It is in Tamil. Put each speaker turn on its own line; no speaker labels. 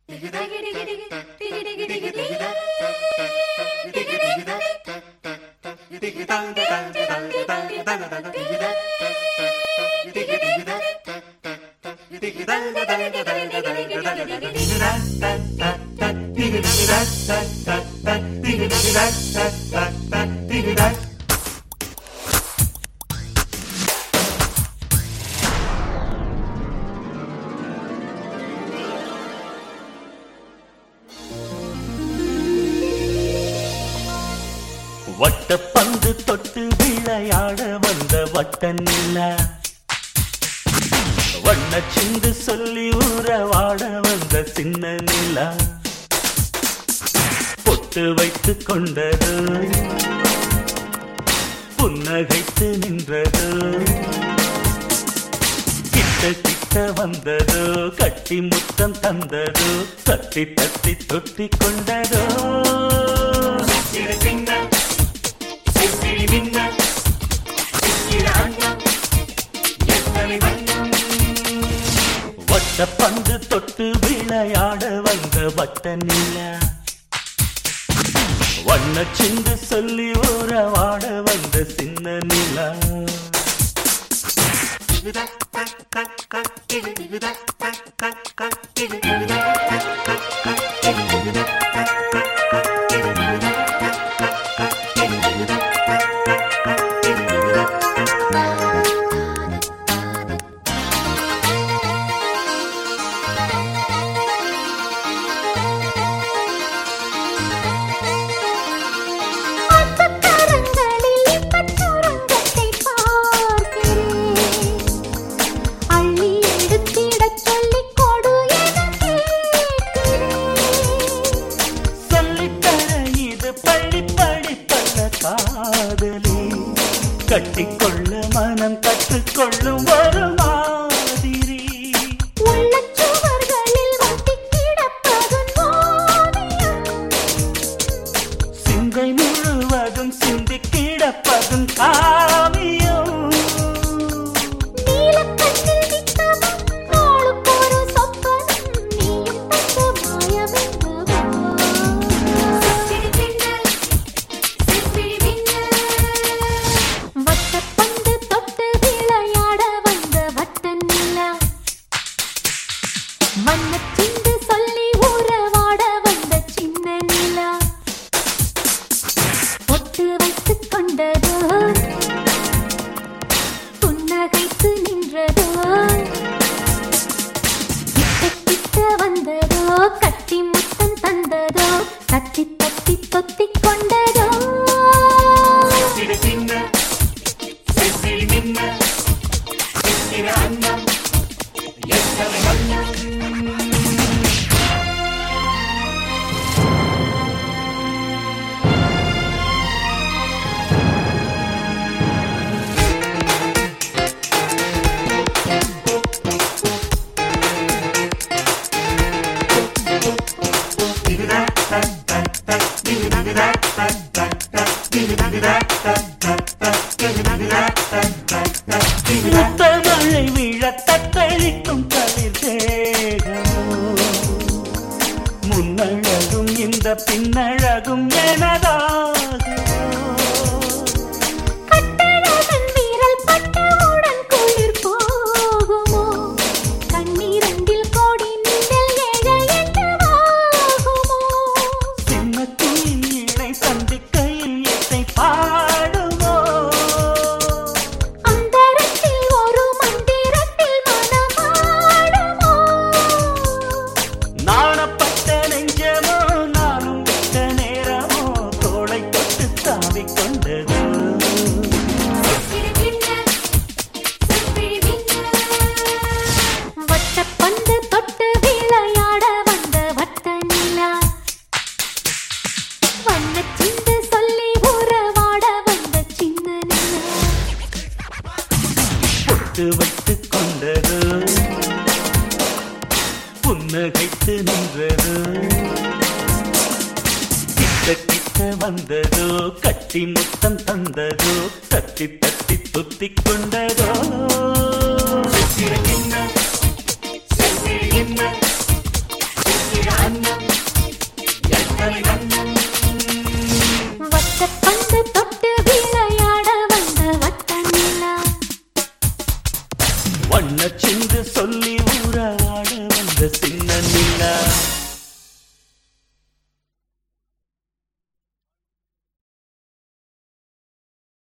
வட்ட பந்து தொட்டு விளையாட வந்த வட்ட நிலா வண்ண சிந்து சொல்லி உறவாட வந்த சின்ன நிலா பொட்டு வைத்து கொண்டது புன்னகைத்து நின்றது கிட்ட கிட்ட வந்ததோ கட்டி முத்தம் தந்ததோ தட்டி தட்டி தொட்டி கொண்டதோ சிறு சின்ன சிசிறி மின்ன சித்திர அன்னம் எத்தனை வண்ணம் வட்ட பந்து தொட்டு விளையாட வந்த வட்ட நிலா வண்ண சிந்து சொல்லி உறவாட வந்த சின்ன நிலா
அந்தக்கரங்களில் இன்பச் சுரங்கத்தைப் பார்க்கிறேன். அள்ளி எடுத்திடச் சொல்லிக் கொடு எனக் கேட்கிறேன்.
சொல்லித்தர இது பள்ளி படிப்பல்ல காதலி கட்டிக்கொள்ள மனம் கற்றுக்கொள்ளும் ஒரு மாதிரி
உள்ளச் சுவர்களில் ஒட்டிக் கிடப்பதும் ஓவியம்.
சிந்தை முழுவதும் சிந்தி கிடப்பதும் காவியம்
நீலக்கண்ணில் நித்தமும் நாளுக்கொரு சொப்பனம். நீயும் தந்த மாயமென்னவோ. வட்டப்பந்து தொட்டு விளையாட வந்த வட்ட நிலா வண்ணச்சிந்து சொல்லி உறவாட வந்த சின்ன நிலா பொட்டு வைத்துக் கொண்டதோ புன்னகைத்து நின்றதோ கிட்ட கிட்ட வந்ததோ கட்டி முத்தம் தந்ததோ தத்தி தத்தி தொத்திக் கொண்டதோ
சிறு சின்ன சிசிறி மின்ன சித்திர அன்னம் எத்தனை வண்ணம் முத்தமழை விழ தத்தளிக்கும் கதிர் தேகமோ முன்னழகும் இந்த பின்னழகும் எனதாகுமோ
கட்டழகன் வீரல் பட்டவுடன் குளிர் போகுமோ கண்ணீரண்டில் கோடி மின்னல் எழ என்னவாகுமோ
சின்ன குயிலை சந்திக்கையில் இசை பாடுமோ
அந்தரத்தில் ஒரு மந்திரத்தில் மனமாடுமோ
நாணப்பட்ட நெஞ்சமோ நானும் விட்ட நேரமோ தோளை தொட்டு தாவிக் கொண்டது
வட்டப்பந்து தொட்டு விளையாட வந்த வட்ட நிலா வண்ணச்சிந்து சொல்லி உறவாட வந்த சின்ன நிலா
பொட்டு வைத்துக் கொண்டது புன்னகைத்து நின்றது கிட்ட கிட்ட வந்ததோ கட்டி முத்தம் தந்ததோ தட்டி தட்டி துத்திக் கொண்டதோ சித்திர கிண்ண, சித்திர கிண்ண, சித்திர வண்ண சிந்து சொல்லி உறவாட வந்த சின்ன